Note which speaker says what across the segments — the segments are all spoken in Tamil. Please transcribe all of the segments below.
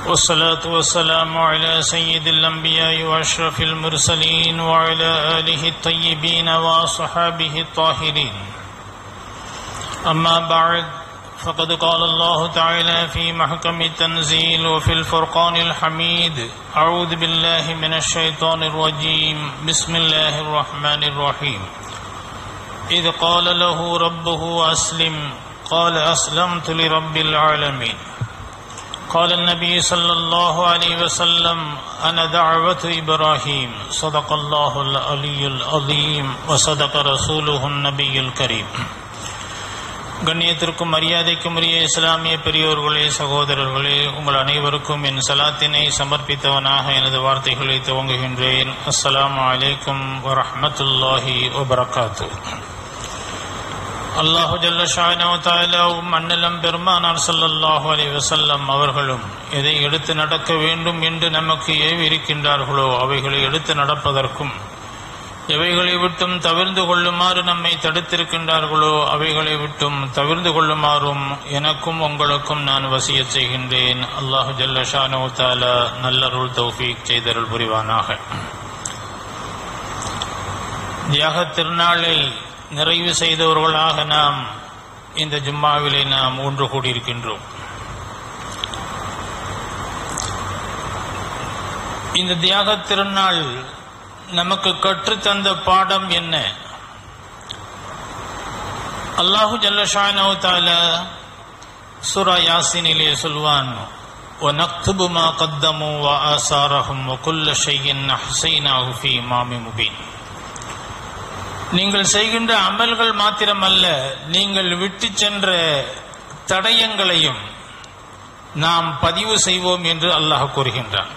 Speaker 1: والصلاة والسلام على سيد الأنبياء وأشرف المرسلين وعلى آله الطيبين وصحابه الطاهرين أما بعد فقد قال الله تعالى في محكم التنزيل وفي الفرقان الحميد أعوذ بالله من الشيطان الرجيم بسم الله الرحمن الرحيم إذ قال له ربه أسلم قال أسلمت لرب العالمين قال النبي صلى الله عليه وسلم أنا دعوة إبراهيم صدق الله العلي العظيم وصدق رسوله النبي الكريم கண்ணியத்திற்கும் மரியாதைக்கும் உரிய இஸ்லாமிய பெரியோர்களே சகோதரர்களே உங்கள் அனைவருக்கும் என் சலாத்தினை சமர்ப்பித்தவனாக எனது வார்த்தைகளை துவங்குகின்றேன் அஸ்ஸலாமு அலைக்கும் வரஹ்மத்துல்லாஹி வபரகாத்து அல்லாஹு ஜல்ல ஷாயினாவும் அண்ணலம் பெருமானார் ஸல்லல்லாஹு அலைஹி வஸல்லம் அவர்களும் எதை எடுத்து நடக்க வேண்டும் என்று நமக்கு ஏவி இருக்கின்றார்களோ அவைகளை எடுத்து நடப்பதற்கும் எவைகளை விட்டும் தவிர்ந்து கொள்ளுமாறு நம்மை தடுத்திருக்கின்றார்களோ அவைகளை விட்டும் தவிர்ந்து கொள்ளுமாறும் எனக்கும் உங்களுக்கும் நான் வசிய செய்கின்றேன் அல்லாஹு ஜல்ல ஷானோ தாலா நல்லருள் தௌஃபீக் செய்தருள் புரிவானாக தியாக திருநாளை நிறைவு செய்தவர்களாக நாம் இந்த ஜும்மாவிலே நாம் ஒன்று கூடியிருக்கின்றோம் இந்த தியாக திருநாள் நமக்கு கற்றுத்தந்த பாடம் என்ன அல்லாஹு ஜல்லஷானோ தால சுரா யாசினிலே சொல்வான் وَنَكْتُبُ مَا قَدَّمُوا وَآثَارَهُمْ وَكُلَّ شَيْءٍ أَحْصَيْنَاهُ فِي إِمَامٍ مُبِينٍ நீங்கள் செய்கின்ற அமல்கள் மாத்திரமல்ல நீங்கள் விட்டு சென்ற தடயங்களையும் நாம் பதிவு செய்வோம் என்று அல்லாஹ் கூறுகின்றான்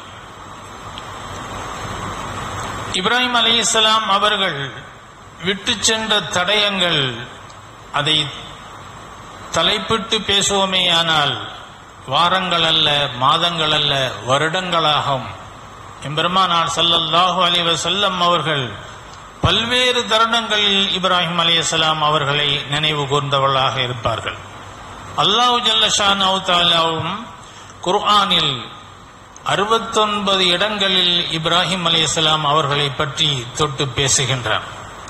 Speaker 1: இப்ராஹிம் அலி இஸ்லாம் அவர்கள் விட்டு சென்ற தடயங்கள் அதை தலைப்பிட்டு பேசுவோமே ஆனால் வாரங்கள் அல்ல மாதங்கள் அல்ல வருடங்களாகும் எம்பெருமானார் சல்லல்லாஹு அலி வசல்லம் அவர்கள் பல்வேறு தருணங்களில் இப்ராஹிம் அலிஸ்லாம் அவர்களை நினைவு கூர்ந்தவர்களாக இருப்பார்கள் அல்லாஹு ஜல்லஷான் அவுத்தாலாவும் குர்ஆனில் அறுபத்தொன்பது இடங்களில் இப்ராஹிம் அலிஸ்லாம் அவர்களை பற்றி தொட்டு பேசுகின்றார்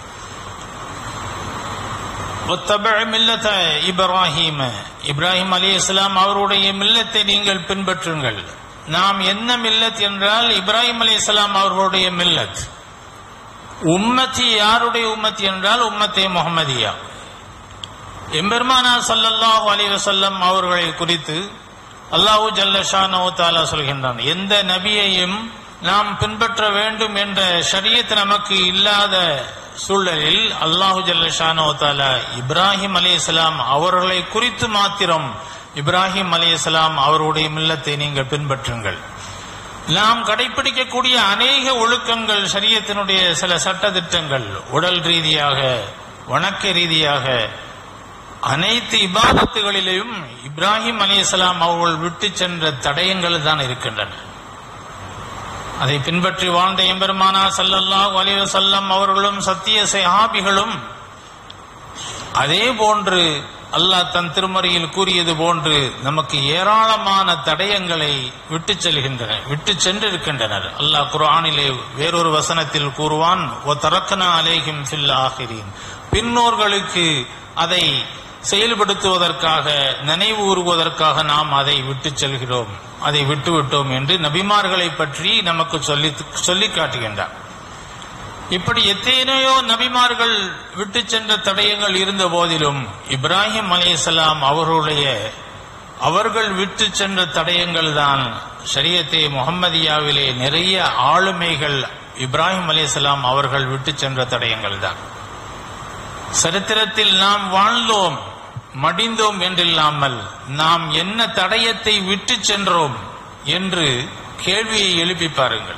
Speaker 1: இப்ராஹிம் இப்ராஹிம் அலி இஸ்லாம் அவருடைய மில்லத்தை நீங்கள் பின்பற்றுங்கள் நாம் என்ன மில்லத் என்றால் இப்ராஹிம் அலி இஸ்லாம் அவர்களுடைய மில்லத் உம்மத்தி யாருடைய உம்மத்தி என்றால் உம்மத்தே முகமதியா எம்பெருமானா சல்லல்லாஹு அலி வசல்லம் அவர்களை குறித்து அல்லாஹூ ஜல்லஷானோ தாலா சொல்கின்றான் எந்த நபியையும் நாம் பின்பற்ற வேண்டும் என்ற ஷரியத் நமக்கு இல்லாத சூழலில் அல்லாஹு ஜல்லஷானோ தாலா இப்ராஹிம் அலி இஸ்லாம் அவர்களை குறித்து மாத்திரம் இப்ராஹிம் அலி இஸ்லாம் அவருடைய மில்லத்தை நீங்கள் பின்பற்றுங்கள் நாம் கடைபிடிக்கக்கூடிய அநேக ஒழுக்கங்கள் சரியத்தினுடைய சில சட்டத்திட்டங்கள் உடல் ரீதியாக வணக்க ரீதியாக அனைத்து இபாதத்துகளிலும் இப்ராஹிம் அலி இஸ்லாம் அவர்கள் விட்டு சென்ற தடயங்கள் தான் இருக்கின்றன அதை பின்பற்றி வாழ்ந்த எம்பெருமானா சல்லல்லாஹ் அலிவசல்லம் அவர்களும் சத்திய சஹாபிகளும் அதே போன்று அல்லாஹ் தன் திருமறையில் கூறியது போன்று நமக்கு ஏராளமான தடயங்களை விட்டு செல்கின்றன விட்டு சென்றிருக்கின்றனர் அல்லாஹ் குர்ஆனிலே வேறொரு வசனத்தில் கூறுவான் ஓ தரக்கனா அலேஹிம் ஃபில் ஆகிரீன் பின்னோர்களுக்கு அதை செயல்படுத்துவதற்காக நினைவு கூறுவதற்காக நாம் அதை விட்டு செல்கிறோம் அதை விட்டு விட்டோம் என்று நபிமார்களை பற்றி நமக்கு சொல்லி சொல்லி காட்டுகின்றார் இப்படி எத்தனையோ நபிமார்கள் விட்டு சென்ற தடயங்கள் இருந்த போதிலும் இப்ராஹிம் அலையாம் அவர்களுடைய அவர்கள் விட்டு சென்ற தடயங்கள் தான் ஷரியத்தே முகம்மதியாவிலே நிறைய ஆளுமைகள் இப்ராஹிம் அலையாம் அவர்கள் விட்டு சென்ற தடயங்கள் தான் சரித்திரத்தில் நாம் வாழ்ந்தோம் மடிந்தோம் என்றில்லாமல் நாம் என்ன தடயத்தை விட்டு சென்றோம் என்று கேள்வியை எழுப்பி பாருங்கள்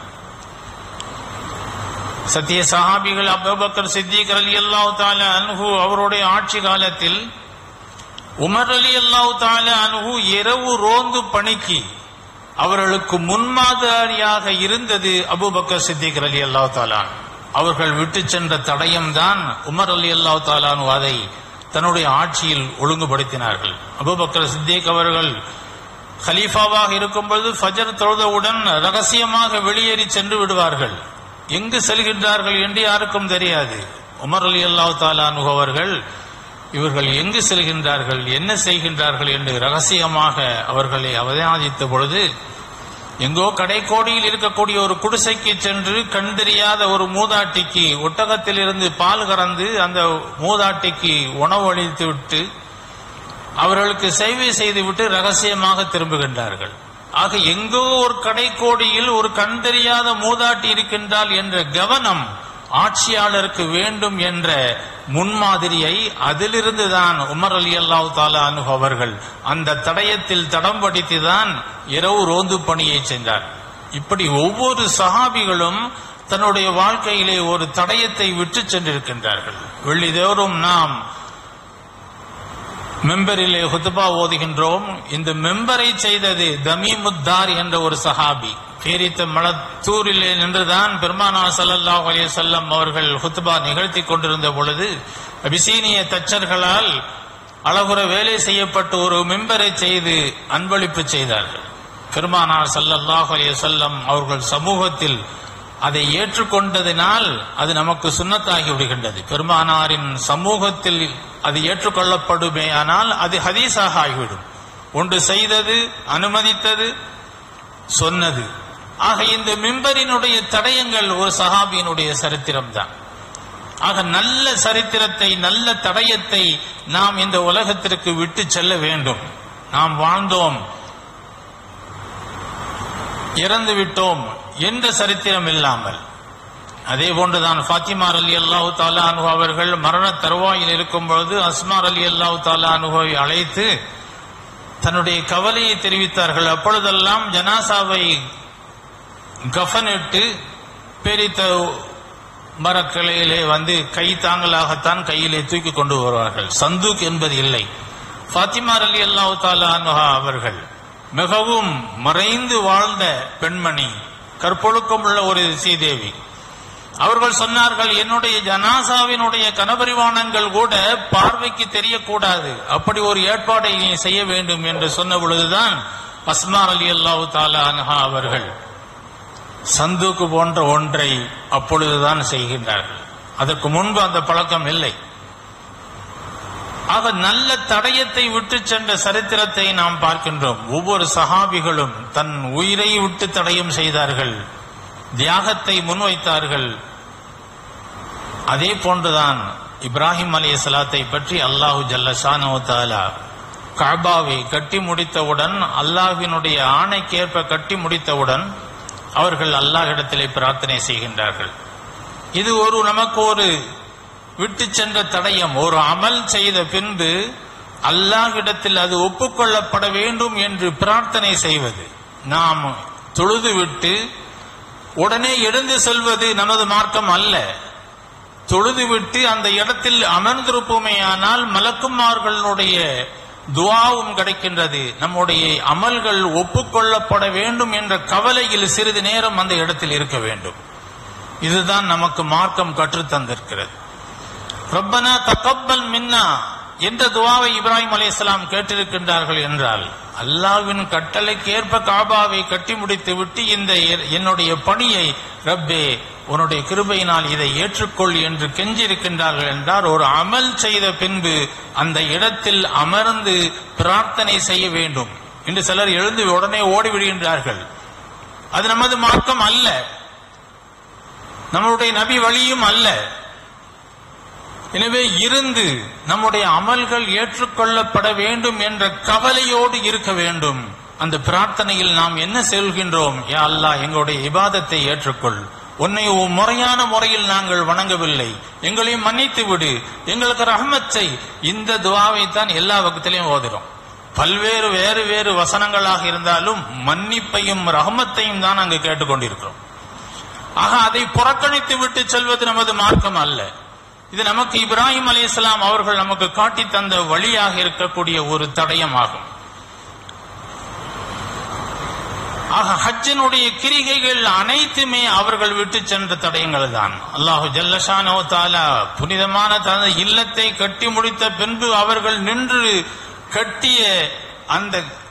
Speaker 1: சத்திய சஹாபிகள் அபுபக்கர் சித்திக் அலி அல்லாஹு தால அனுகு அவருடைய ஆட்சி காலத்தில் உமர் அலி அல்லாஹு தால அனுகு இரவு ரோந்து பணிக்கு அவர்களுக்கு முன்மாதிரியாக இருந்தது அபுபக்கர் சித்திக் அலி அல்லாஹு தாலான் அவர்கள் விட்டு சென்ற தடயம் தான் உமர் அலி அல்லாஹு தாலானு அதை தன்னுடைய ஆட்சியில் ஒழுங்குபடுத்தினார்கள் அபுபக்கர் சித்திக் அவர்கள் ஹலீஃபாவாக இருக்கும்பொழுது ஃபஜர் தொழுதவுடன் ரகசியமாக வெளியேறி சென்று விடுவார்கள் எங்கு செல்கின்றார்கள் என்று யாருக்கும் தெரியாது உமர் அலி அல்லாஹ் தாலானு அவர்கள் இவர்கள் எங்கு செல்கின்றார்கள் என்ன செய்கின்றார்கள் என்று ரகசியமாக அவர்களை அவதானித்த பொழுது எங்கோ கடைக்கோடியில் இருக்கக்கூடிய ஒரு குடிசைக்கு சென்று கண் தெரியாத ஒரு மூதாட்டிக்கு ஒட்டகத்திலிருந்து பால் கறந்து அந்த மூதாட்டிக்கு உணவு அளித்து விட்டு அவர்களுக்கு சேவை செய்துவிட்டு ரகசியமாக திரும்புகின்றார்கள் ஆக எங்கோ ஒரு கடைக்கோடியில் ஒரு கண் தெரியாத மூதாட்டி இருக்கின்றால் என்ற கவனம் ஆட்சியாளருக்கு வேண்டும் என்ற முன்மாதிரியை அதிலிருந்து தான் உமர் அலி அல்லாஹ் தாலா அவர்கள் அந்த தடயத்தில் தடம் படித்துதான் இரவு ரோந்து பணியை சென்றார் இப்படி ஒவ்வொரு சஹாபிகளும் தன்னுடைய வாழ்க்கையிலே ஒரு தடயத்தை விட்டு சென்றிருக்கின்றார்கள் வெள்ளிதோறும் நாம் மெம்பரிலே ஹுத்துபா ஓதுகின்றோம் இந்த மெம்பரை செய்தது தமிமுத்தார் என்ற ஒரு சஹாபி பேரித்த மலத்தூரிலே நின்றுதான் பெருமானா ஸல்லல்லாஹு அலைஹி வஸல்லம் அவர்கள் ஹுத்துபா நிகழ்த்தி கொண்டிருந்த பொழுது அபிசீனிய தச்சர்களால் அழகுற வேலை செய்யப்பட்ட ஒரு மெம்பரை செய்து அன்பளிப்பு செய்தார்கள் பெருமானார் ஸல்லல்லாஹு அலைஹி வஸல்லம் அவர்கள் சமூகத்தில் அதை ஏற்றுக்கொண்டதினால் அது நமக்கு சுன்னத்தாகி விடுகின்றது பெருமானாரின் சமூகத்தில் அது ஏற்றுக்கொள்ளப்படுமேயானால் அது ஹதீஸாக ஆகிவிடும் ஒன்று செய்தது அனுமதித்தது சொன்னது ஆக இந்த மிம்பரினுடைய தடயங்கள் ஒரு சஹாபியினுடைய சரித்திரம் தான் ஆக நல்ல சரித்திரத்தை நல்ல தடயத்தை நாம் இந்த உலகத்திற்கு விட்டு செல்ல வேண்டும் நாம் வாழ்ந்தோம் இறந்து விட்டோம் என்ற சரித்திரம் இல்லாமல் அதே போன்றுதான் ஃபாத்திமார் அலி அல்லாஹு தாலா அனுகு அவர்கள் மரண தருவாயில் இருக்கும் பொழுது அஸ்மார் அலி அல்லாஹு தாலா அனுகுவை அழைத்து தன்னுடைய கவலையை தெரிவித்தார்கள் அப்பொழுதெல்லாம் ஜனாசாவை கஃனிட்டு பெரித்த மரக்கிளையிலே வந்து கை தாங்கலாகத்தான் கையிலே தூக்கி கொண்டு வருவார்கள் சந்தூக் என்பது இல்லை ஃபாத்திமார் அலி அல்லாஹு தாலா அனுஹா அவர்கள் மிகவும் மறைந்து வாழ்ந்த பெண்மணி கற்பொழுக்கம் உள்ள ஒரு சீதேவி அவர்கள் சொன்னார்கள் என்னுடைய ஜனாசாவினுடைய கனபரிவானங்கள் கூட பார்வைக்கு தெரியக்கூடாது அப்படி ஒரு ஏற்பாடை நீ செய்ய வேண்டும் என்று சொன்ன பொழுதுதான் அஸ்மார் அலி அல்லாஹு தாலா அன்ஹா அவர்கள் சந்தூக்கு போன்ற ஒன்றை அப்பொழுதுதான் செய்கின்றார்கள் அதற்கு முன்பு அந்த பழக்கம் இல்லை ஆக நல்ல தடயத்தை விட்டு சென்ற சரித்திரத்தை நாம் பார்க்கின்றோம் ஒவ்வொரு சஹாபிகளும் தன் உயிரை விட்டு தடயம் செய்தார்கள் தியாகத்தை முன்வைத்தார்கள் அதே போன்றுதான் இப்ராஹிம் அலி சலாத்தை பற்றி அல்லாஹு ஜல்லஷானோ தாலா காபாவை கட்டி முடித்தவுடன் அல்லாஹ்வினுடைய ஆணைக்கேற்ப கட்டி முடித்தவுடன் அவர்கள் அல்லாஹ்விடத்திலே பிரார்த்தனை செய்கின்றார்கள் இது ஒரு நமக்கு ஒரு விட்டு சென்ற தடயம் ஒரு அமல் செய்த பின்பு அல்லாஹ்விடத்தில் அது ஒப்புக்கொள்ளப்பட வேண்டும் என்று பிரார்த்தனை செய்வது நாம் தொழுது விட்டு உடனே எழுந்து செல்வது நமது மார்க்கம் அல்ல தொழுதுவிட்டு அந்த இடத்தில் அமர்ந்திருப்போமேயானால் மலக்குமார்களுடைய துவாவும் கிடைக்கின்றது நம்முடைய அமல்கள் ஒப்புக்கொள்ளப்பட வேண்டும் என்ற கவலையில் சிறிது நேரம் அந்த இடத்தில் இருக்க வேண்டும் இதுதான் நமக்கு மார்க்கம் கற்றுத் தந்திருக்கிறது ரப்பனா தகப்பல் மின்னா என்ற துவாவை இப்ராஹிம் அலைஹிஸ்ஸலாம் கேட்டிருக்கின்றார்கள் என்றால் அல்லாஹ்வின் கட்டளைக்கு ஏற்ப காபாவை கட்டி முடித்து விட்டு இந்த எ- என்னுடைய பணியை ரப்பே உன்னுடைய கிருபையினால் இதை ஏற்றுக்கொள் என்று கெஞ்சிருக்கின்றார்கள் என்றால் ஒரு அமல் செய்த பின்பு அந்த இடத்தில் அமர்ந்து பிரார்த்தனை செய்ய வேண்டும் என்று சிலர் எழுந்து உடனே ஓடிவிடுகின்றார்கள் அது நமது மார்க்கம் அல்ல நம்முடைய நபி வழியும் அல்ல எனவே இருந்து நம்முடைய அமல்கள் ஏற்றுக்கொள்ளப்பட வேண்டும் என்ற கவலையோடு இருக்க வேண்டும் அந்த பிரார்த்தனையில் நாம் என்ன சொல்கின்றோம் யா அல்லாஹ் எங்களுடைய இபாதத்தை ஏற்றுக்கொள் உன்னை உன் முறையான முறையில் நாங்கள் வணங்கவில்லை எங்களையும் மன்னித்து விடு எங்களுக்கு ரஹமத் செய் இந்த துவாவை தான் எல்லா வகத்திலையும் ஓதுறோம் பல்வேறு வேறு வேறு வசனங்களாக இருந்தாலும் மன்னிப்பையும் ரஹமத்தையும் தான் அங்கு கேட்டுக்கொண்டிருக்கிறோம் ஆக அதை புறக்கணித்து விட்டு செல்வது நமது மார்க்கம் அல்ல இது நமக்கு இப்ராஹிம் அலைஹிஸ்ஸலாம் அவர்கள் நமக்கு காட்டி தந்த வழியாக இருக்கக்கூடிய ஒரு தடயமாகும் ஆக ஹஜ்ஜினுடைய கிரிகைகள் அனைத்துமே அவர்கள் விட்டு சென்ற தடயங்கள் தான் அல்லாஹு ஜல்லஷானோ தாலா புனிதமான தனது இல்லத்தை கட்டி முடித்த பின்பு அவர்கள் நின்று கட்டிய அந்த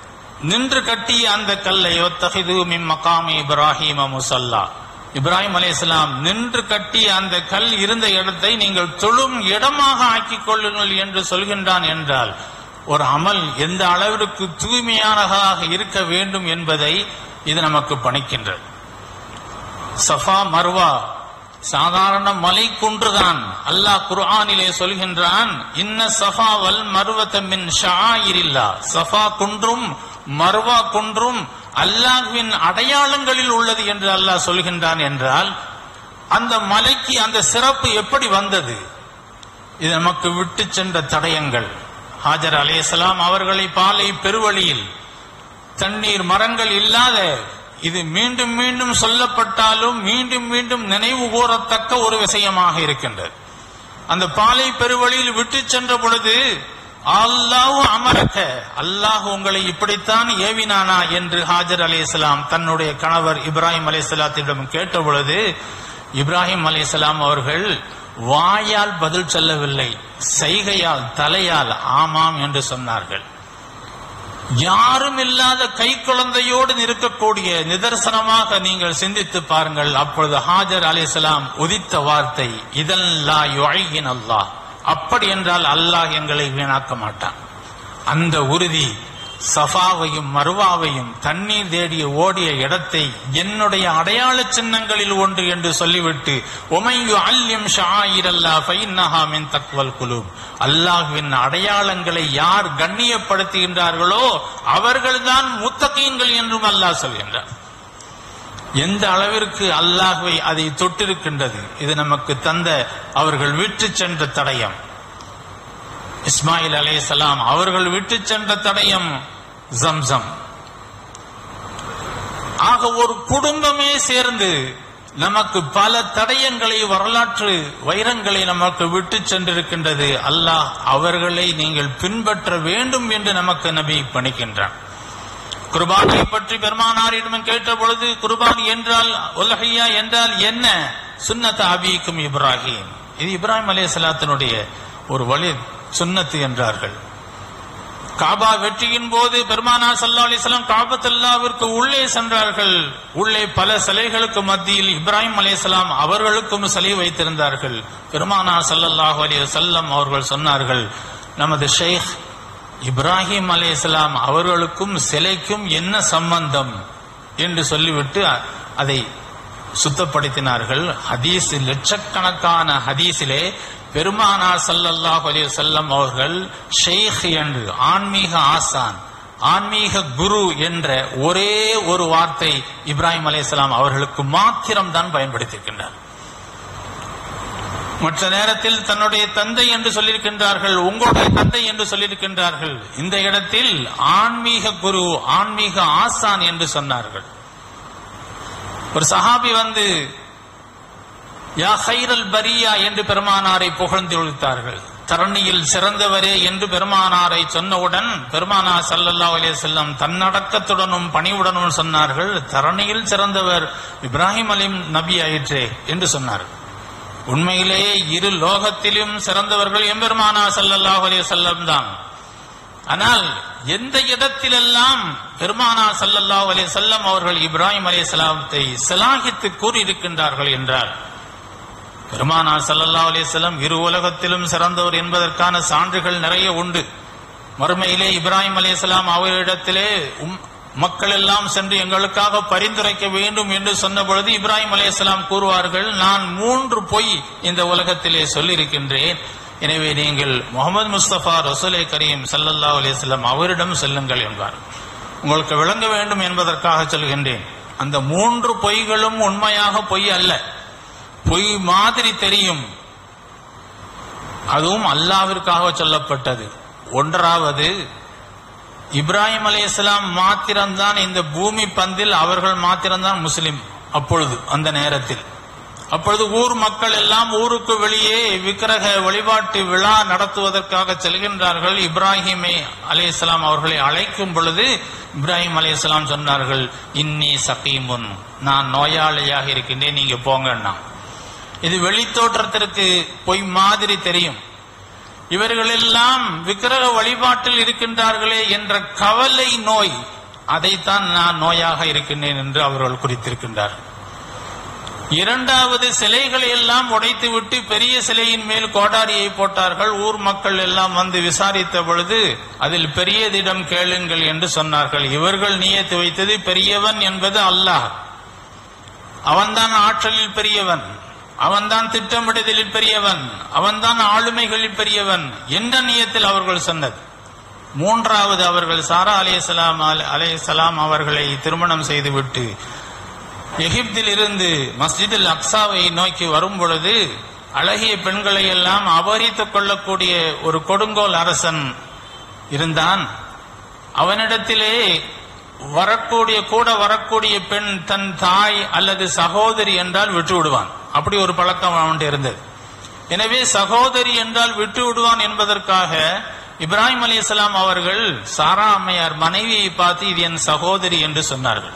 Speaker 1: நின்று கட்டிய அந்த கல்லை ஒத்தகிது மின் மகாமி இப்ராஹிம முசல்லா இப்ராஹிம் அலைஹிஸ்ஸலாம் நின்று கட்டிய அந்த கல் இருந்த இடத்தை நீங்கள் தொழும் இடமாக ஆக்கிக் கொள்ளுங்கள் என்று சொல்கின்றான் என்றால் ஒரு அமல் எந்த அளவிற்கு தூய்மையானதாக இருக்க வேண்டும் என்பதை இது நமக்கு பணிக்கின்றது சஃபா மர்வா சாதாரண மலை குன்றுதான் அல்லாஹ் குர்ஆனிலே சொல்கின்றான் இன்ன சஃபா வல் மர்வத மின் ஷாயிரில்லா சஃபா குன்றும் மர்வா குன்றும் அல்லாஹ்வின் அடையாளங்களில் உள்ளது என்று அல்லாஹ் சொல்கின்றான் என்றால் அந்த மலைக்கு அந்த சிறப்பு எப்படி வந்தது இது நமக்கு விட்டு சென்ற தடயங்கள் ஹாஜர் அலைஹிஸ்ஸலாம் அவர்களை பாலை பெருவழியில் தண்ணீர் மரங்கள் இல்லாத இது மீண்டும் மீண்டும் சொல்லப்பட்டாலும் மீண்டும் மீண்டும் நினைவு கூறத்தக்க ஒரு விஷயமாக இருக்கின்றது அந்த பாலை பெருவழியில் விட்டு சென்ற பொழுது அல்லாஹ் அமரக்க அல்லாஹ் உங்களை இப்படித்தான் ஏவினானா என்று ஹாஜர் அலைஹிஸ்ஸலாம் தன்னுடைய கணவர் இப்ராஹிம் அலைஹிஸ்ஸலாத்திடம் கேட்ட பொழுது இப்ராஹிம் அலைஹிஸ்ஸலாம் அவர்கள் வாயால் பதில் சொல்லவில்லை செய்கையால் தலையால் ஆமாம் என்று சொன்னார்கள் யாரும் இல்லாத கை குழந்தையோடு இருக்கக்கூடிய நிதர்சனமாக நீங்கள் சிந்தித்து பாருங்கள் அப்பொழுது ஹாஜர் அலிஸ்லாம் உதித்த வார்த்தை இதல்லா யுழையின் அல்லாஹ் அப்படி என்றால் அல்லாஹ் எங்களை வீணாக்க மாட்டான் அந்த உறுதி சஃபாவையும் மருவாவையும் தண்ணீர் தேடிய ஓடிய இடத்தை என்னுடைய அடையாள சின்னங்களில் ஒன்று என்று சொல்லிவிட்டு ஒமையு அல்லிம் ஷாயிரல்லா ஃபைன்னஹா மின் தக்வல் குலூப் அல்லாஹ்வின் அடையாளங்களை யார் கண்ணியப்படுத்துகின்றார்களோ அவர்கள்தான் முத்தகீன்கள் என்றும் அல்லாஹ் சொல்கின்றார் எந்த அளவிற்கு அல்லாஹ்வை அதை தொட்டிருக்கின்றது இது நமக்கு தந்த அவர்கள் விட்டு சென்ற தடயம் இஸ்மாயில் அலைஹிஸ்ஸலாம் அவர்கள் விட்டு சென்ற தடயம் ஜம்சம் ஆக ஒரு குடும்பமே சேர்ந்து நமக்கு பல தடயங்களை வரலாற்று வைரங்களை நமக்கு விட்டு சென்றிருக்கின்றது அல்லாஹ் அவர்களை நீங்கள் பின்பற்ற வேண்டும் என்று நமக்கு நபி பணிக்கின்றான் குர்பானியை பற்றி பெருமானாரிடம் கேட்ட பொழுது குர்பானி என்றால் உலகையா என்றால் என்ன சுன்னத் அபீக்கும் இப்ராஹிம் இது இப்ராஹிம் அலைஹிஸ்ஸலாத்தினுடைய ஒரு வழி சுன்னத்து என்றார்கள் காபா வெற்றியின் போது பெருமானா சல்லா அலிஸ்லாம் காபத்துல்லாவிற்கு உள்ளே சென்றார்கள் உள்ளே பல சிலைகளுக்கு மத்தியில் இப்ராஹிம் அலைஹிஸ்ஸலாம் அவர்களுக்கும் சிலை வைத்திருந்தார்கள் பெருமானா சல்லல்லாஹு அலைஹி வஸல்லம் அவர்கள் சொன்னார்கள் நமது ஷேக் இப்ராஹிம் அலைஹிஸ்ஸலாம் அவர்களுக்கும் சிலைக்கும் என்ன சம்பந்தம் என்று சொல்லிவிட்டு அ- அதை சுத்தப்படுத்தினார்கள் ஹதீஸ் லட்சக்கணக்கான ஹதீஸிலே பெருமானார் ஸல்லல்லாஹு அலைஹி வஸல்லம் அவர்கள் ஷேக் என்று ஆன்மீக ஆசான் ஆன்மீக குரு என்ற ஒரே ஒரு வார்த்தை இப்ராஹிம் அலைஹிஸ்ஸலாம் அவர்களுக்கு மாத்திரம் தான் பயன்படுத்தியிருக்கின்றார் மற்ற நேரத்தில் தன்னுடைய தந்தை என்று சொல்லியிருக்கின்றார்கள் உங்களுடைய தந்தை என்று சொல்லியிருக்கின்றார்கள் இந்த இடத்தில் ஆன்மீக குரு ஆன்மீக ஆசான் என்று சொன்னார்கள் ஒரு சஹாபி வந்து யா ஹைரல் பரியா என்று பெருமானாரை புகழ்ந்து ஒழித்தார்கள் தரணியில் சிறந்தவரே என்று பெருமானாரை சொன்னவுடன் பெருமானார் ஸல்லல்லாஹு அலைஹி வஸல்லம் தன்னடக்கத்துடனும் பணிவுடனும் சொன்னார்கள் தரணியில் சிறந்தவர் இப்ராஹிம் அலிம் நபி ஆயிற்றே என்று சொன்னார்கள் உண்மையிலேயே இரு லோகத்திலும் சிறந்தவர்கள் எம்பெருமானா ஸல்லல்லாஹு அலைஹி வஸல்லம் தான் ஆனால் எந்த இடத்திலெல்லாம் பெருமானா ஸல்லல்லாஹு அலைஹி வஸல்லம் அவர்கள் இப்ராஹிம் அலைஹிஸ்ஸலாத்தை சிலாகித்து கூறியிருக்கின்றார்கள் என்றால் பெருமானார் ஸல்லல்லாஹு அலைஹி வஸல்லம் இரு உலகத்திலும் சிறந்தவர் என்பதற்கான சான்றுகள் நிறைய உண்டு மறுமையிலே இப்ராஹிம் அலைஹிஸ்ஸலாம் அவரிடத்திலே உம் மக்கள் எல்லாம் சென்று எங்களுக்காக பரிந்துரைக்க வேண்டும் என்று சொன்ன பொழுது இப்ராஹிம் அலைஹிஸ்ஸலாம் கூறுவார்கள் நான் மூன்று பொய் இந்த உலகத்திலே சொல்லியிருக்கின்றேன் எனவே நீங்கள் முகமது முஸ்தபா ரசூலை கரீம் ஸல்லல்லாஹு அலைஹி வஸல்லம் அவரிடம் செல்லுங்கள் என்பார் உங்களுக்கு விளங்க வேண்டும் என்பதற்காக சொல்கின்றேன் அந்த மூன்று பொய்களும் உண்மையாக பொய் அல்ல பொய் மாதிரி தெரியும் அதுவும் அல்லாவிற்காக சொல்லப்பட்டது ஒன்றாவது இப்ராஹிம் அலைஹிஸ்ஸலாம் மாத்திரம்தான் இந்த பூமி பந்தில் அவர்கள் மாத்திரம்தான் முஸ்லிம் அப்பொழுது அந்த நேரத்தில் அப்பொழுது ஊர் மக்கள் எல்லாம் ஊருக்கு வெளியே விக்கிரக வழிபாட்டு விழா நடத்துவதற்காக செல்கின்றார்கள் இப்ராஹிமை அலைஹிஸ்ஸலாம் அவர்களை அழைக்கும் பொழுது இப்ராஹிம் அலைஹிஸ்ஸலாம் சொன்னார்கள் இன்னி சகீமுன் நான் நோயாளியாக இருக்கின்றேன் நீங்க போங்கன்னா இது வெளித்தோற்றத்திற்கு பொய் மாதிரி தெரியும் இவர்கள் எல்லாம் விக்கிரக வழிபாட்டில் இருக்கின்றார்களே என்ற கவலை நோய் அதைத்தான் நான் நோயாக இருக்கின்றேன் என்று அவர்கள் குறித்திருக்கின்றார்கள் இரண்டாவது சிலைகளை எல்லாம் உடைத்துவிட்டு பெரிய சிலையின் மேல் கோடாரியை போட்டார்கள் ஊர் மக்கள் எல்லாம் வந்து விசாரித்த பொழுது அதில் பெரியதிடம் கேளுங்கள் என்று சொன்னார்கள் இவர்கள் நியத்து வைத்தது பெரியவன் என்பது அல்லாஹ் அவன்தான் ஆற்றலில் பெரியவன் அவன்தான் திட்டமிடுதலில் பெரியவன் அவன்தான் ஆளுமைகளில் பெரியவன் என்ற நியத்தில் அவர்கள் சொன்னது மூன்றாவது அவர்கள் சாரா அலையலாம் அலையலாம் அவர்களை திருமணம் செய்துவிட்டு எகிப்தில் இருந்து மஸ்ஜிதில் அக்ஸாவை நோக்கி வரும் பொழுது அழகிய பெண்களை எல்லாம் அபகரித்துக் கொள்ளக்கூடிய ஒரு கொடுங்கோல் அரசன் இருந்தான் அவனிடத்திலே வரக்கூடிய கூட வரக்கூடிய பெண் தன் தாய் அல்லது சகோதரி என்றால் விட்டு விடுவான் அப்படி ஒரு பழக்கம் அவன் இருந்தது எனவே சகோதரி என்றால் விட்டு விடுவான் என்பதற்காக இப்ராஹிம் அலிஸ்லாம் அவர்கள் சாரா அம்மையார் மனைவியை பார்த்து இது என் சகோதரி என்று சொன்னார்கள்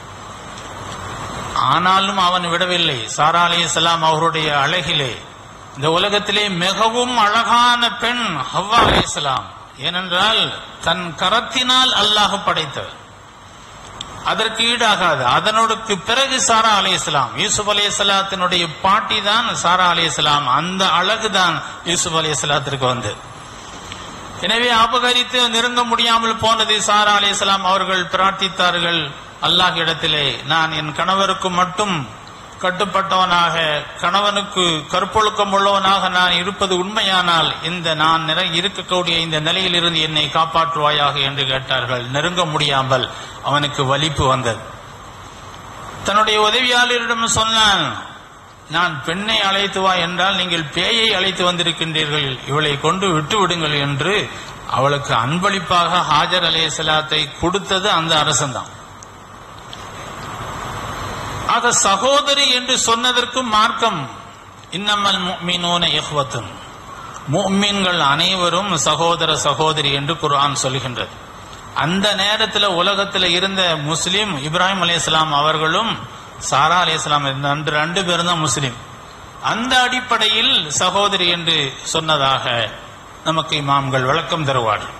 Speaker 1: ஆனாலும் அவன் விடவில்லை சாரா அலிஸ்லாம் அவருடைய அழகிலே இந்த உலகத்திலே மிகவும் அழகான பெண் ஹவ்வா அலிஸ்லாம் ஏனென்றால் தன் கரத்தினால் அல்லாஹ் படைத்தவர் அதற்கு ஈடாகாது அதனோடுக்கு பிறகு சாரா அலி இஸ்லாம் யூசுப் அலி இஸ்லாத்தினுடைய பாட்டி தான் சாரா அலி இஸ்லாம் அந்த அழகு தான் யூசுப் அலி இஸ்லாத்திற்கு வந்தது எனவே அபகரித்து நெருங்க முடியாமல் போனது சாரா அலி இஸ்லாம் அவர்கள் பிரார்த்தித்தார்கள் அல்லாஹ் இடத்திலே நான் என் கணவருக்கு மட்டும் கட்டுப்பட்டவனாக கணவனுக்கு கற்பொழுக்கம் உள்ளவனாக நான் இருப்பது உண்மையானால் இந்த நான் நிறை இருக்கக்கூடிய இந்த நிலையில் இருந்து என்னை காப்பாற்றுவாயாக என்று கேட்டார்கள் நெருங்க முடியாமல் அவனுக்கு வலிப்பு வந்தது தன்னுடைய உதவியாளரிடம் சொன்னான் நான் பெண்ணை அழைத்து வா என்றால் நீங்கள் பேயை அழைத்து வந்திருக்கின்றீர்கள் இவளை கொண்டு விட்டு விடுங்கள் என்று அவளுக்கு அன்பளிப்பாக ஹாஜர் அலேசலாத்தை கொடுத்தது அந்த அரசன்தான் ஆக சகோதரி என்று சொன்னதற்கும் மார்க்கம் இன்னமல் முக்மினோன இஹ்வத்தும் முக்மீன்கள் அனைவரும் சகோதர சகோதரி என்று குர்ஆன் சொல்கின்றது அந்த நேரத்தில் உலகத்தில் இருந்த முஸ்லிம் இப்ராஹிம் அலையாம் அவர்களும் சாரா அலையாம் ரெண்டு ரெண்டு பேரும் தான் முஸ்லிம் அந்த அடிப்படையில் சகோதரி என்று சொன்னதாக நமக்கு இமாம்கள் விளக்கம் தருவார்கள்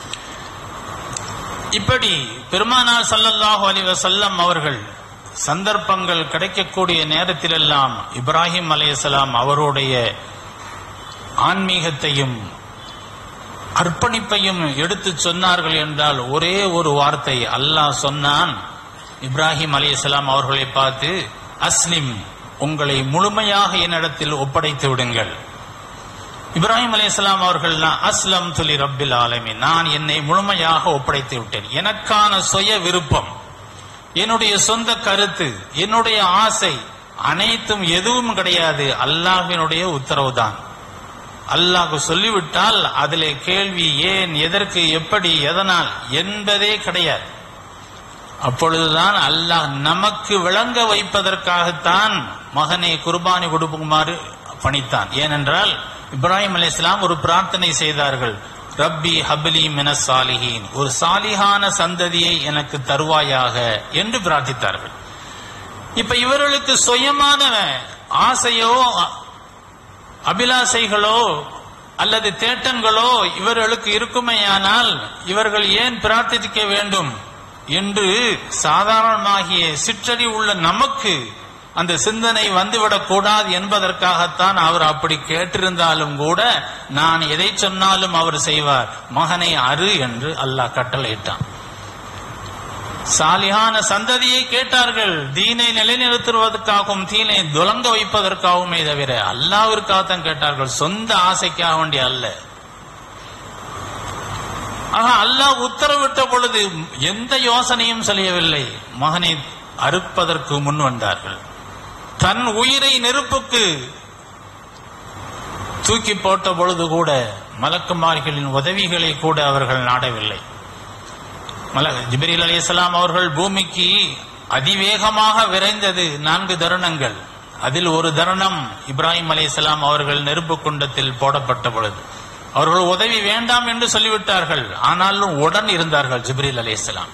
Speaker 1: இப்படி பெருமானார் சல்லல்லாஹு அலி வசல்லம் அவர்கள் சந்தர்ப்பங்கள் கிடைக்கக்கூடிய நேரத்திலெல்லாம் இப்ராஹிம் அலையாம் அவருடைய ஆன்மீகத்தையும் அர்ப்பணிப்பையும் எடுத்து சொன்னார்கள் என்றால் ஒரே ஒரு வார்த்தை அல்லாஹ் சொன்னான் இப்ராஹிம் அலிஸ்லாம் அவர்களை பார்த்து அஸ்லிம் உங்களை முழுமையாக என்னிடத்தில் ஒப்படைத்து விடுங்கள் இப்ராஹிம் அலிஸ்லாம் அவர்கள் அஸ்லம் துலி ரப்பில் ஆலமி நான் என்னை முழுமையாக ஒப்படைத்து விட்டேன் எனக்கான சுய விருப்பம் என்னுடைய சொந்த கருத்து என்னுடைய ஆசை அனைத்தும் எதுவும் கிடையாது அல்லாஹினுடைய உத்தரவுதான் அல்லாஹ் சொல்லிவிட்டால் அதிலே கேள்வி ஏன் எதற்கு எப்படி எதனால் என்பதே கிடையாது அப்பொழுதுதான் அல்லாஹ் நமக்கு விளங்க வைப்பதற்காகத்தான் மகனை குர்பானி கொடுக்குமாறு பணித்தான் ஏனென்றால் இப்ராஹிம் அலி இஸ்லாம் ஒரு பிரார்த்தனை செய்தார்கள் ரப்பி ஹபிலி மின சாலிஹீன் ஒரு சாலிஹான சந்ததியை எனக்கு தருவாயாக என்று பிரார்த்தித்தார்கள் இப்ப இவர்களுக்கு சுயமான ஆசையோ அபிலாசைகளோ அல்லது தேட்டங்களோ இவர்களுக்கு இருக்குமேயானால் இவர்கள் ஏன் பிரார்த்திக்க வேண்டும் என்று சாதாரணமாகிய சிற்றறி உள்ள நமக்கு அந்த சிந்தனை வந்துவிடக் கூடாது என்பதற்காகத்தான் அவர் அப்படி கேட்டிருந்தாலும் கூட நான் எதை சொன்னாலும் அவர் செய்வார் மகனை அரு என்று அல்லாஹ் கட்டளையிட்டான் சாலியான சந்ததியை கேட்டார்கள் தீனை நிலைநிறுத்துவதற்காகவும் தீனை துலங்க வைப்பதற்காகவுமே தவிர அல்லாவிற்காகத்தான் கேட்டார்கள் சொந்த ஆசைக்காக வேண்டிய அல்ல ஆக அல்லாஹ் உத்தரவிட்ட பொழுது எந்த யோசனையும் செய்யவில்லை மகனை அறுப்பதற்கு முன் வந்தார்கள் தன் உயிரை நெருப்புக்கு தூக்கி போட்ட பொழுது கூட மலக்குமார்களின் உதவிகளை கூட அவர்கள் நாடவில்லை ஜிபிரில் அலிஸ்லாம் அவர்கள் பூமிக்கு அதிவேகமாக விரைந்தது நான்கு தருணங்கள் அதில் ஒரு தருணம் இப்ராஹிம் அலிஸ்லாம் அவர்கள் நெருப்பு குண்டத்தில் போடப்பட்ட பொழுது அவர்கள் உதவி வேண்டாம் என்று சொல்லிவிட்டார்கள் ஆனாலும் உடன் இருந்தார்கள் ஜிப்ரில் அலிஸ்லாம்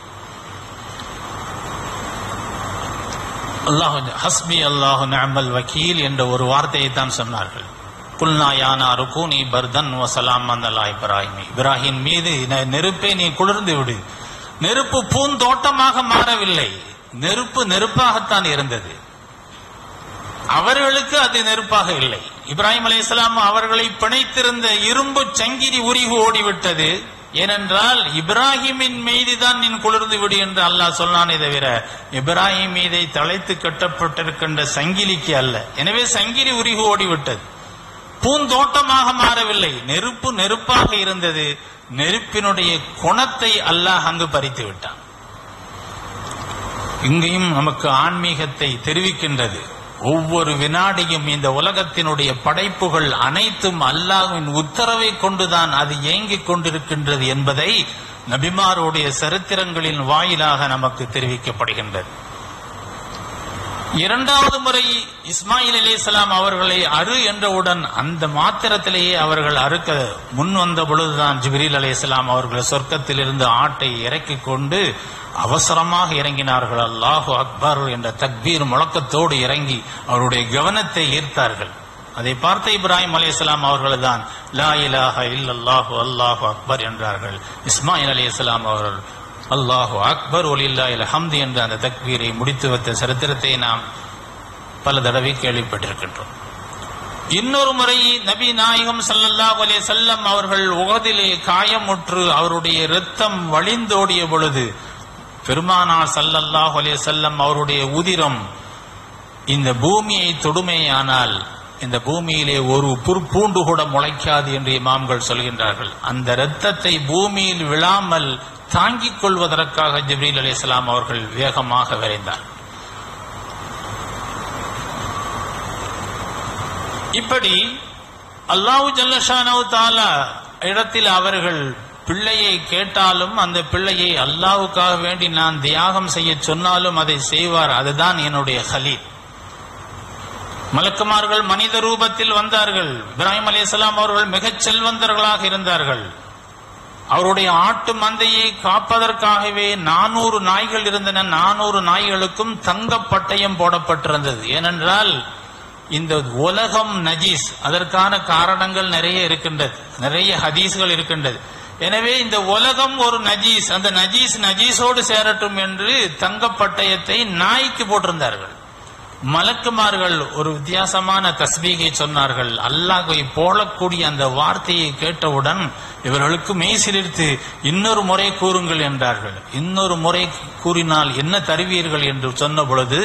Speaker 1: அல்லாஹு ஹஸ்பி அல்லாஹு நஅமல் வக்கீல் என்ற ஒரு வார்த்தையை தான் சொன்னார்கள் குல்னா யானா ருகூனி பர்தன் வசலாம் அந்தலா இப்ராஹிம் இப்ராஹிம் மீது நெருப்பை நீ குளிர்ந்து விடு நெருப்பு பூந்தோட்டமாக மாறவில்லை நெருப்பு நெருப்பாகத்தான் இருந்தது அவர்களுக்கு அது நெருப்பாக இல்லை இப்ராஹிம் அலைஹிஸ்ஸலாம் அவர்களை பிணைத்திருந்த இரும்பு சங்கிலி உருகி ஓடிவிட்டது ஏனென்றால் இப்ராஹிமின் மீதுதான் நீ குளிர்ந்து விடு என்று அல்லாஹ் சொன்னானே தவிர இப்ராஹிம் மீதை தழைத்து கட்டப்பட்டிருக்கின்ற சங்கிலிக்கு அல்ல எனவே சங்கிலி உருகி ஓடிவிட்டது பூந்தோட்டமாக மாறவில்லை நெருப்பு நெருப்பாக இருந்தது நெருப்பினுடைய குணத்தை அல்லாஹ் அங்கு பறித்து விட்டான் இங்கேயும் நமக்கு ஆன்மீகத்தை தெரிவிக்கின்றது ஒவ்வொரு வினாடியும் இந்த உலகத்தினுடைய படைப்புகள் அனைத்தும் அல்லாஹ்வின் உத்தரவை கொண்டுதான் அது இயங்கிக் கொண்டிருக்கின்றது என்பதை நபிமாருடைய சரித்திரங்களின் வாயிலாக நமக்கு தெரிவிக்கப்படுகின்றது இரண்டாவது முறை இஸ்மாயில் அலிஸ்லாம் அவர்களை அரு என்றவுடன் அந்த மாத்திரத்திலேயே அவர்கள் அறுக்க முன் வந்த பொழுதுதான் ஜிப்ரீல் அலிஸ்லாம் அவர்கள் சொர்க்கத்திலிருந்து ஆட்டை இறக்கிக் கொண்டு அவசரமாக இறங்கினார்கள் அல்லாஹு அக்பர் என்ற தக்பீர் முழக்கத்தோடு இறங்கி அவருடைய கவனத்தை ஈர்த்தார்கள் அதை பார்த்த இப்ராஹிம் அலைஹிஸ்ஸலாம் அவர்கள் தான் லா இலாஹ இல்லல்லாஹு அல்லாஹு அக்பர் என்றார்கள் இஸ்மாயில் அலைஹிஸ்ஸலாம் அவர்கள் அல்லாஹு அக்பர் ஒலில்லாஹில் ஹம்து என்ற அந்த தக்பீரை முடித்து வைத்த சரித்திரத்தை நாம் பல தடவை கேள்விப்பட்டிருக்கின்றோம் இன்னொரு முறை நபி நாயகம் ஸல்லல்லாஹு அலைஹி வஸல்லம் அவர்கள் உகதிலே காயமுற்று அவருடைய இரத்தம் வழிந்தோடிய பொழுது பெருமானார் ஸல்லல்லாஹு அலைஹி வஸல்லம் அவருடைய உதிரம் இந்த பூமியை தொடுமேயானால் இந்த பூமியிலே ஒரு புற்பூண்டு கூட முளைக்காது என்று இமாம்கள் சொல்கின்றார்கள் அந்த இரத்தத்தை பூமியில் விழாமல் தாங்கிக் கொள்வதற்காக ஜிப்ரீல் அலைஹிஸ்ஸலாம் அவர்கள் வேகமாக விரைந்தார் இப்படி அல்லாஹு ஜல்லஷானவு தாலா இடத்தில் அவர்கள் பிள்ளையை கேட்டாலும் அந்த பிள்ளையை அல்லாவுக்காக வேண்டி நான் தியாகம் செய்ய சொன்னாலும் அதை செய்வார் அதுதான் என்னுடைய ஹலீல் மலக்குமார்கள் மனித ரூபத்தில் வந்தார்கள் இப்ராஹிம் அலைஹிஸ்ஸலாம் அவர்கள் மிகச் செல்வந்தர்களாக இருந்தார்கள் அவருடைய ஆட்டு மந்தையை காப்பதற்காகவே நானூறு நாய்கள் இருந்தன நானூறு நாய்களுக்கும் தங்க பட்டயம் போடப்பட்டிருந்தது ஏனென்றால் இந்த உலகம் நஜீஸ் அதற்கான காரணங்கள் நிறைய இருக்கின்றது நிறைய ஹதீஸ்கள் இருக்கின்றது எனவே இந்த உலகம் ஒரு நஜீஸ் அந்த நஜீஸ் நஜீஸோடு சேரட்டும் என்று தங்க பட்டயத்தை நாய்க்கு போட்டிருந்தார்கள் மலக்குமார்கள் ஒரு வித்தியாசமான தஸ்பீகை சொன்னார்கள் அல்லாஹை போலக்கூடிய அந்த வார்த்தையை கேட்டவுடன் இவர்களுக்கு மெய் சிலிர்த்து இன்னொரு முறை கூறுங்கள் என்றார்கள் இன்னொரு முறை கூறினால் என்ன தருவீர்கள் என்று சொன்ன பொழுது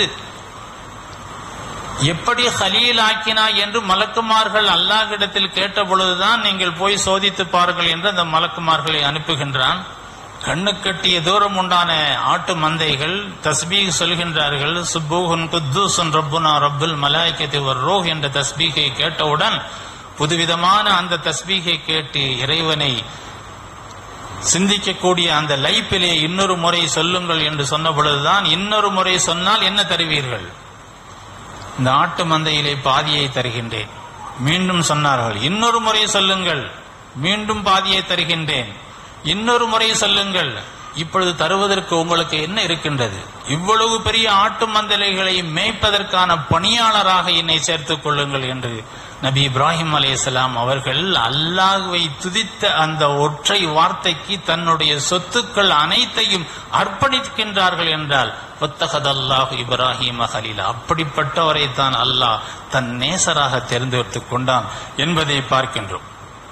Speaker 1: எப்படி ஹலீல் ஆக்கினாய் என்று மலக்குமார்கள் அல்லாஹ்விடத்தில் கேட்ட பொழுதுதான் நீங்கள் போய் சோதித்து பாருங்கள் என்று அந்த மலக்குமார்களை அனுப்புகின்றான் கண்ணு கட்டிய தூரம் உண்டான ஆட்டு மந்தைகள் தஸ்பீக் சொல்கின்றார்கள் சுப்பூஹுன் குத்தூசன் ரப்புனா ரப்புல் மலாய்க்கத்தி ரோஹ் என்ற தஸ்பீகை கேட்டவுடன் புதுவிதமான அந்த தஸ்பீகை கேட்டு இறைவனை சிந்திக்கக்கூடிய அந்த லைப்பிலே இன்னொரு முறை சொல்லுங்கள் என்று சொன்ன பொழுதுதான் இன்னொரு முறை சொன்னால் என்ன தருவீர்கள் இந்த ஆட்டு மந்தையிலே பாதியை தருகின்றேன் மீண்டும் சொன்னார்கள் இன்னொரு முறை சொல்லுங்கள் மீண்டும் பாதியை தருகின்றேன் இன்னொரு முறை சொல்லுங்கள் இப்பொழுது தருவதற்கு உங்களுக்கு என்ன இருக்கின்றது இவ்வளவு பெரிய ஆட்டு மந்தலைகளை மேய்ப்பதற்கான பணியாளராக என்னை சேர்த்துக் கொள்ளுங்கள் என்று நபி இப்ராஹிம் அலையாம் அவர்கள் அல்லாஹுவை துதித்த அந்த ஒற்றை வார்த்தைக்கு தன்னுடைய சொத்துக்கள் அனைத்தையும் அர்ப்பணிக்கின்றார்கள் என்றால் ஒத்தகதல்லாஹு இப்ராஹிம் ஹலீலா அப்படிப்பட்டவரை தான் அல்லாஹ் தன் நேசராக தேர்ந்தெடுத்துக் கொண்டான் என்பதை பார்க்கின்றோம்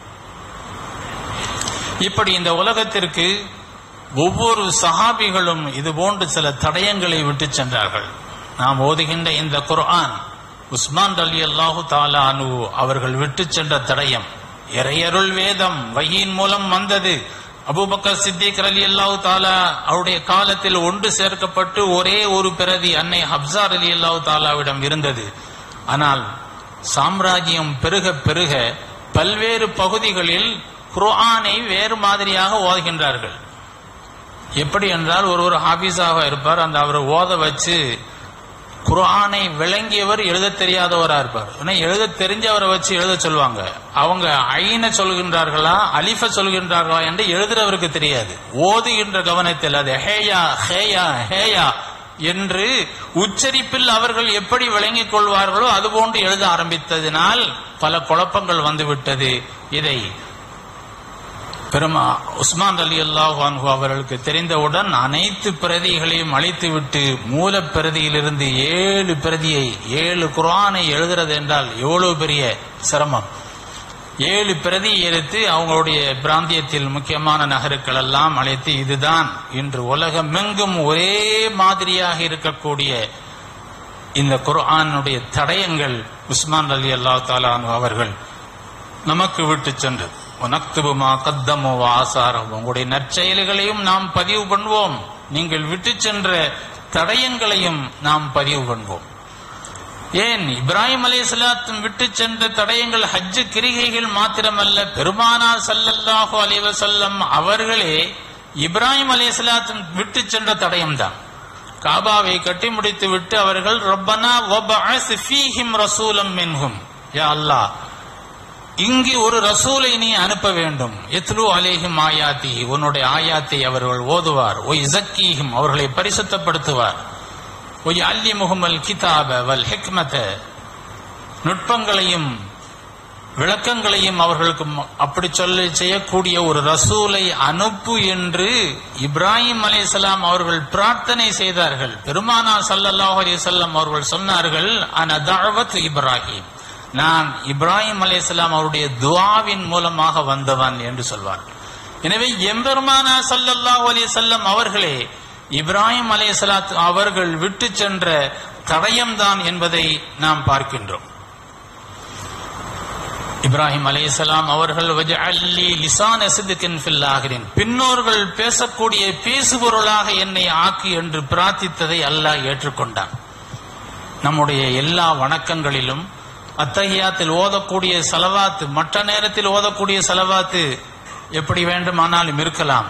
Speaker 1: இப்படி இந்த உலகத்திற்கு ஒவ்வொரு சஹாபிகளும் இது போன்று சில தடயங்களை விட்டு சென்றார்கள் நாம் ஓதுகின்ற இந்த குர்ஆன் உஸ்மான் அலி அல்லாஹு தாலா அனு அவர்கள் விட்டு சென்ற தடயம் இறையருள் வேதம் வகியின் மூலம் வந்தது அபுபக்கர் சித்திக் அலி அல்லாஹு தாலா அவருடைய காலத்தில் ஒன்று சேர்க்கப்பட்டு ஒரே ஒரு பிரதி அன்னை ஹப்சார் அலி அல்லாஹு தாலாவிடம் இருந்தது ஆனால் சாம்ராஜ்யம் பெருக பெருக பல்வேறு பகுதிகளில் குர்ஆனை வேறு மாதிரியாக ஓதுகின்றார்கள் எப்படி என்றால் ஒரு ஒரு ஹாபீஸாக இருப்பார் அந்த அவரை ஓத வச்சு குர்ஆனை விளங்கியவர் எழுத தெரியாதவரா இருப்பார் ஏன்னா எழுத தெரிஞ்சவரை வச்சு எழுத சொல்லுவாங்க அவங்க ஐன சொல்கின்றார்களா அலிஃப சொல்கின்றார்களா என்று எழுதுறவருக்கு தெரியாது ஓதுகின்ற கவனத்தில் அது ஹேயா ஹேயா ஹேயா என்று உச்சரிப்பில் அவர்கள் எப்படி விளங்கிக் கொள்வார்களோ அதுபோன்று எழுத ஆரம்பித்ததினால் பல குழப்பங்கள் வந்துவிட்டது இதை பெருமா உஸ்மான் அலி அல்லாஹ் அவர்களுக்கு தெரிந்தவுடன் அனைத்து பிரதிகளையும் அழித்துவிட்டு மூல பிரதியிலிருந்து ஏழு பிரதியை ஏழு குரானை எழுதுறது என்றால் எவ்வளவு பெரிய சிரமம் ஏழு பிரதி எடுத்து அவங்களுடைய பிராந்தியத்தில் முக்கியமான நகருக்கள் எல்லாம் அழைத்து இதுதான் இன்று உலகமெங்கும் ஒரே மாதிரியாக இருக்கக்கூடிய இந்த குர்ஆனுடைய தடயங்கள் உஸ்மான் அலி அல்லா தாலான் அவர்கள் நமக்கு விட்டு சென்றது உனக்துபுமா கத்தமோ ஆசாரம் உங்களுடைய நற்செயல்களையும் நாம் பதிவு பண்ணுவோம் நீங்கள் விட்டு சென்ற தடயங்களையும் நாம் பதிவு பண்ணுவோம் ஏன் இப்ராஹிம் அலி விட்டு சென்ற தடயங்கள் ஹஜ்ஜு கிரிகைகள் மாத்திரமல்ல பெருமானார் சல்லல்லாஹு அலைஹி வஸல்லம் அவர்களே இப்ராஹிம் அலி விட்டு சென்ற தடயம் தான் காபாவை கட்டி முடித்து விட்டு அவர்கள் ரப்பனா வபஅஸ் ஃபீஹிம் ரசூலம் மின்ஹும் யா அல்லாஹ் இங்கு ஒரு ரசூலை நீ அனுப்ப வேண்டும் எத்லு அலேஹிம் ஆயாத்தி உன்னுடைய ஆயாத்தை அவர்கள் ஓதுவார் ஒய் இசக்கீஹிம் அவர்களை பரிசுத்தப்படுத்துவார் ஒய் அல்லி முகமல் கிதாப வல் ஹிக்மத நுட்பங்களையும் விளக்கங்களையும் அவர்களுக்கு ம- அப்படி சொல்லி செய்யக்கூடிய ஒரு ரசூலை அனுப்பு என்று இப்ராஹிம் அலைஹிஸ்ஸலாம் அவர்கள் பிரார்த்தனை செய்தார்கள் பெருமானா ஸல்லல்லாஹு அலைஹி வஸல்லம் அவர்கள் சொன்னார்கள் அன தஅவத் இப்ராஹிம் நான் இப்ராஹிம் அலைஹிஸ்ஸலாம் அவருடைய துஆவின் மூலமாக வந்தவன் என்று சொல்வார் எனவே எம்பெருமானா ஸல்லல்லாஹு அலைஹி வஸல்லம் அவர்களே இப்ராஹிம் அலைஹிஸ்ஸலாத் அவர்கள் விட்டு சென்ற தடயம்தான் என்பதை நாம் பார்க்கின்றோம் இப்ராஹிம் அலைஹிஸ்ஸலாம் அவர்கள் வஜஅல்லி லிசான சித்கின் ஃபில் ஆகிரின் பின்னோர்கள் பேசக்கூடிய பேசுபொருளாக என்னை ஆக்கு என்று பிரார்த்தித்ததை அல்லாஹ் ஏற்றுக்கொண்டான் நம்முடைய எல்லா வணக்கங்களிலும் அத்தஹியாத்தில் ஓதக்கூடிய செலவாத்து மற்ற நேரத்தில் ஓதக்கூடிய செலவாத்து எப்படி வேண்டுமானாலும் இருக்கலாம்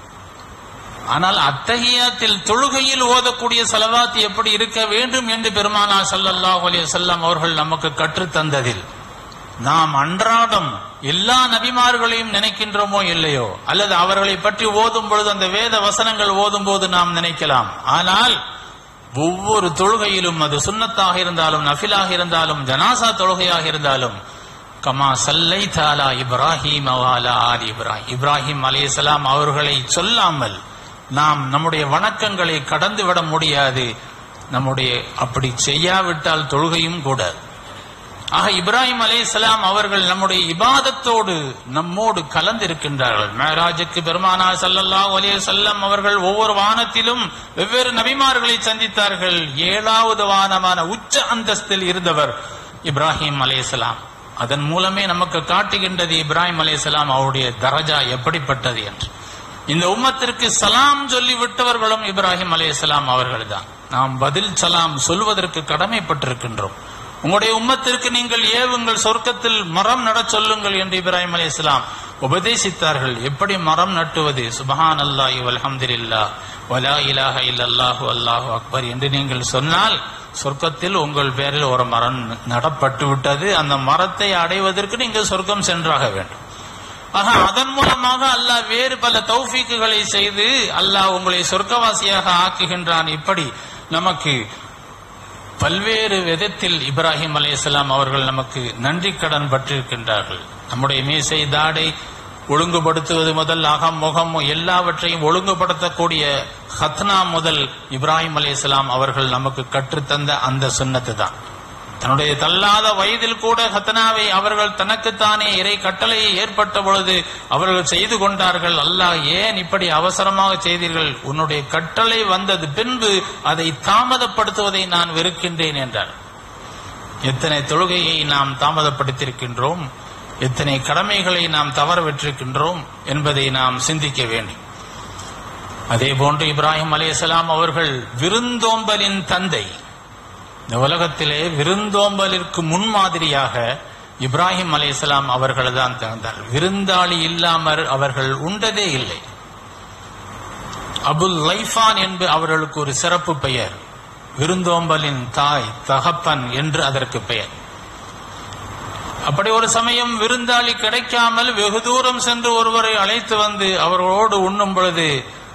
Speaker 1: ஆனால் அத்தஹியாத்தில் தொழுகையில் ஓதக்கூடிய செலவாத்து எப்படி இருக்க வேண்டும் என்று பெருமானார் ஸல்லல்லாஹு அலைஹி வஸல்லம் அவர்கள் நமக்கு கற்றுத் தந்ததில் நாம் அன்றாடம் எல்லா நபிமார்களையும் நினைக்கின்றோமோ இல்லையோ அல்லது அவர்களை பற்றி ஓதும் பொழுது அந்த வேத வசனங்கள் ஓதும் போது நாம் நினைக்கலாம் ஆனால் ஒவ்வொரு தொழுகையிலும் அது சுன்னத்தாக இருந்தாலும் நஃபிலாக இருந்தாலும் ஜனாசா தொழுகையாக இருந்தாலும் கமா சல்லை தாலா இப்ராஹிம் அவாலா ஆல் இப்ராஹிம் இப்ராஹிம் அலைஹிஸ்ஸலாம் அவர்களை சொல்லாமல் நாம் நம்முடைய வணக்கங்களை கடந்து விட முடியாது நம்முடைய அப்படி செய்யாவிட்டால் தொழுகையும் கூட ஆக இப்ராஹிம் அலைஹிஸ்ஸலாம் அவர்கள் நம்முடைய இபாதத்தோடு நம்மோடு கலந்திருக்கின்றார்கள் மேராஜுக்கு பெருமானார் ஸல்லல்லாஹு அலைஹி வஸல்லம் அவர்கள் ஒவ்வொரு வானத்திலும் வெவ்வேறு நபிமார்களை சந்தித்தார்கள் ஏழாவது வானமான உச்ச அந்தஸ்தில் இருந்தவர் இப்ராஹிம் அலைஹிஸ்ஸலாம் அதன் மூலமே நமக்கு காட்டுகின்றது இப்ராஹிம் அலைஹிஸ்ஸலாம் அவருடைய தரஜா எப்படிப்பட்டது என்று இந்த உம்மத்திற்கு சலாம் சொல்லி விட்டவர்களும் இப்ராஹிம் அலைஹிஸ்ஸலாம் அவர்கள்தான் நாம் பதில் சலாம் சொல்வதற்கு கடமைப்பட்டிருக்கின்றோம் உங்களுடைய உம்மத்திற்கு நீங்கள் ஏவுங்கள் சொர்க்கத்தில் மரம் நடச் சொல்லுங்கள் என்று இப்ராஹிம் அலைஹிஸ்ஸலாம் உபதேசித்தார்கள் எப்படி மரம் நட்டுவது சுபஹான் அல்லாஹி வல்ஹம்துலில்லா வலா இலாஹ இல்லல்லாஹு அல்லாஹு அக்பர் என்று நீங்கள் சொன்னால் சொர்க்கத்தில் உங்கள் பேரில் ஒரு மரம் நடப்பட்டு விட்டது அந்த மரத்தை அடைவதற்கு நீங்கள் சொர்க்கம் சென்றாக வேண்டும் ஆக அதன் மூலமாக அல்லாஹ் வேறு பல தௌஃபீக்குகளை செய்து அல்லாஹ் உங்களை சொர்க்கவாசியாக ஆக்குகின்றான் இப்படி நமக்கு பல்வேறு விதத்தில் இப்ராஹிம் அலைஹிஸ்ஸலாம் அவர்கள் நமக்கு நன்றி கடன் பட்டிருக்கின்றார்கள் நம்முடைய மீசை தாடை ஒழுங்குபடுத்துவது முதல் அகம் முகம் எல்லாவற்றையும் ஒழுங்குபடுத்தக்கூடிய ஹத்னா முதல் இப்ராஹிம் அலைஹிஸ்ஸலாம் அவர்கள் நமக்கு கற்றுத்தந்த அந்த சுன்னத்து தான் தன்னுடைய தள்ளாத வயதில் கூட ஹத்தனாவை அவர்கள் தனக்குத்தானே இறை கட்டளையை ஏற்பட்ட பொழுது அவர்கள் செய்து கொண்டார்கள் அல்லாஹ் ஏன் இப்படி அவசரமாக செய்தீர்கள் உன்னுடைய கட்டளை வந்தது பின்பு அதை தாமதப்படுத்துவதை நான் வெறுக்கின்றேன் என்றார் எத்தனை தொழுகையை நாம் தாமதப்படுத்தியிருக்கின்றோம் எத்தனை கடமைகளை நாம் தவறவிட்டிருக்கின்றோம் என்பதை நாம் சிந்திக்க வேண்டும் அதே போன்று இப்ராஹிம் அலைஹிஸ்ஸலாம் அவர்கள் விருந்தோம்பலின் தந்தை இந்த உலகத்திலே விருந்தோம்பலிற்கு முன்மாதிரியாக இப்ராஹிம் அலைஹிஸ்ஸலாம் அவர்கள் தான் திறந்தார் விருந்தாளி இல்லாமல் அவர்கள் உண்டதே இல்லை அபுல் லைஃபான் என்று அவர்களுக்கு ஒரு சிறப்பு பெயர் விருந்தோம்பலின் தாய் தகப்பன் என்று அதற்கு பெயர் அப்படி ஒரு சமயம் விருந்தாளி கிடைக்காமல் வெகு தூரம் சென்று ஒருவரை அழைத்து வந்து அவர்களோடு உண்ணும் பொழுது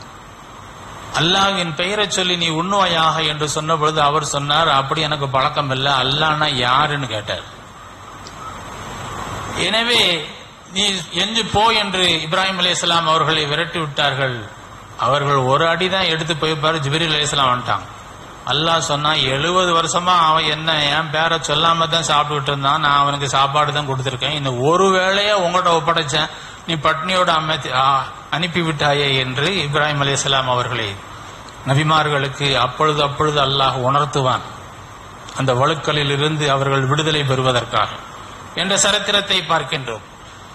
Speaker 1: அல்லாஹ்வின் பெயரை சொல்லி நீ உண்ணுவாயாக என்று சொன்ன பொழுது அவர் சொன்னார் அப்படி எனக்கு பழக்கம் இல்லை அல்லாஹ்னா யாருன்னு கேட்டார் எனவே நீ எஞ்சு போ என்று இப்ராஹிம் அலைஹிஸ்ஸலாம் அவர்களை விரட்டி விட்டார்கள் அவர்கள் ஒரு அடி தான் எடுத்து போய்ப்பாரு ஜிபிரில் அலைஹிஸ்ஸலாம் வந்துட்டாங்க அல்லாஹ் சொன்னா எழுபது வருஷமா அவன் என்ன என் பேரை சொல்லாம தான் சாப்பிட்டுட்டு இருந்தான் நான் அவனுக்கு சாப்பாடு தான் கொடுத்துருக்கேன் இந்த ஒரு வேளைய உங்கள்கிட்ட ஒப்படைச்சேன் நீ பட்னியோட அமர்த்தி ஆ- அனுப்பி விட்டாயே என்று இப்ராஹிம் அலைஹிஸ்ஸலாம் அவர்களை நபிமார்களுக்கு அப்பொழுது அப்பொழுது அல்லாஹ் உணர்த்துவான் அந்த வழுக்களில் இருந்து அவர்கள் விடுதலை பெறுவதற்காக என்ற சரித்திரத்தை பார்க்கின்றோம்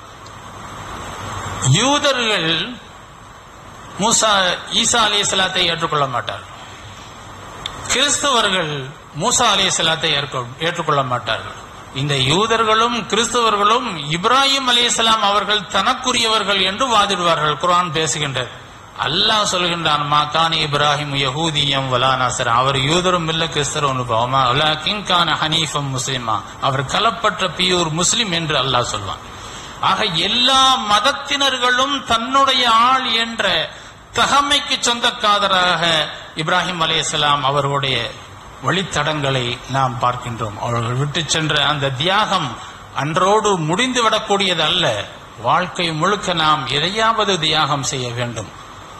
Speaker 1: யூதர்கள் மூசா ஈசா அலைஹிஸ்ஸலாத்தை ஏற்றுக்கொள்ள மாட்டார்கள் கிறிஸ்தவர்கள் மூசா அலைஹிஸ்ஸலாத்தை ஏற்க- ஏற்றுக்கொள்ள மாட்டார்கள் இந்த யூதர்களும் கிறிஸ்தவர்களும் இப்ராஹிம் அலைஹிஸ்ஸலாம் அவர்கள் தனக்குரியவர்கள் என்று வாதிடுவார்கள் குர்ஆன் பேசுகின்றது அல்லாஹ் சொல்கின்றான் மாகானி இப்ராஹிம் யஹூதியம் வலா நாசர் அவர் யூதரும் இல்ல கிறிஸ்தரும் பவமா வலாக்கின் கான ஹனீஃபம் முஸ்லிமா அவர் கலப்பற்ற பியூர் முஸ்லிம் என்று அல்லாஹ் சொல்வான் ஆக எல்லா மதத்தினர்களும் தன்னுடைய ஆள் என்ற தகமைக்கு சொந்தக்காரராக இப்ராஹிம் அலைஹிஸ்ஸலாம் அவர்களுடைய வழித்தடங்களை நாம் பார்க்கின்றோம் அவர்கள் விட்டு சென்ற அந்த தியாகம் அன்றோடு முடிந்து விடக்கூடியது அல்ல வாழ்க்கை முழுக்க நாம் எதையாவது தியாகம் செய்ய வேண்டும்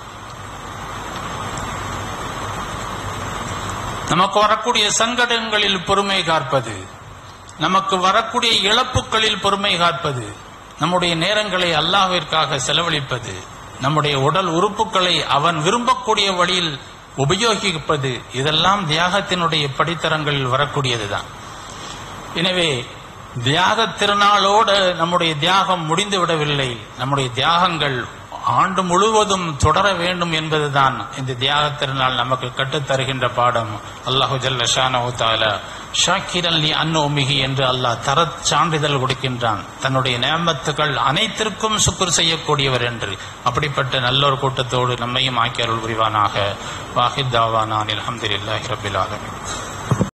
Speaker 1: நமக்கு வரக்கூடிய சங்கடங்களில் பொறுமை காற்பது நமக்கு வரக்கூடிய இழப்புகளில் பொறுமை காற்பது நம்முடைய நேரங்களை அல்லாஹ்விற்காக செலவழிப்பது நம்முடைய உடல் உறுப்புகளை அவன் விரும்பக்கூடிய வழியில் உபயோகிப்பது இதெல்லாம் தியாகத்தினுடைய படித்தரங்களில் வரக்கூடியதுதான் எனவே தியாக திருநாளோடு நம்முடைய தியாகம் முடிந்து விடவில்லை நம்முடைய தியாகங்கள் ஆண்டு முழுவதும் தொடர வேண்டும் என்பதுதான் இந்த தியாக திருநாள் நமக்கு கற்றுத் தருகின்ற பாடம் அல்லாஹு ஜல்ல ஷானஹு தஆலா ஷாக்கிரன் லி அன்னோமிகி என்று அல்லாஹ் தரச் சான்றிதழ் கொடுக்கின்றான் தன்னுடைய நேமத்துக்கள் அனைத்திற்கும் சுக்குர் செய்யக்கூடியவர் என்று அப்படிப்பட்ட நல்லொரு கூட்டத்தோடு நம்மையும் ஆக்கி அருள் புரிவானாக வாஹித் தாவானான் அல்ஹம்துலில்லாஹி ரப்பில் ஆலமீன்